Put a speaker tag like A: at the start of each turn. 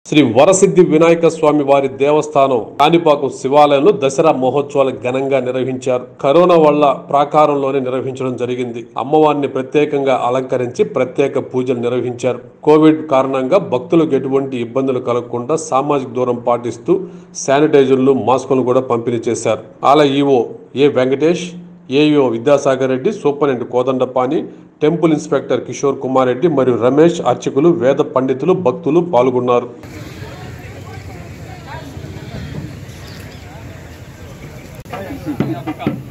A: శ్రీ వరసిద్ధి వినాయక స్వామి వారి దేవస్థానం కాణిపాకం శివాలయంలో దసరా మహోత్సవాలు ఘనంగా నిర్వహించారు కరోనా వల్ల ప్రాకారంలోనే నిర్వహించడం జరిగింది అమ్మవారిని ప్రత్యేకంగా అలంకరించి ప్రత్యేక పూజలు నిర్వహించారు కోవిడ్ కారణంగా భక్తులకు ఎటువంటి ఇబ్బందులు కలగకుండా సామాజిక దూరం పాటిస్తూ శానిటైజర్లు మాస్కులు కూడా పంపిణీ చేశారు ఆలయ EO A Venkatesh AEO Vidyasagar Reddy superintendent Kodandapani temple inspector Kishore Kumar Reddy మరియు రమేష్ అర్చకులు వేద పండితులు భక్తులు పాల్గొన్నారు
B: Thank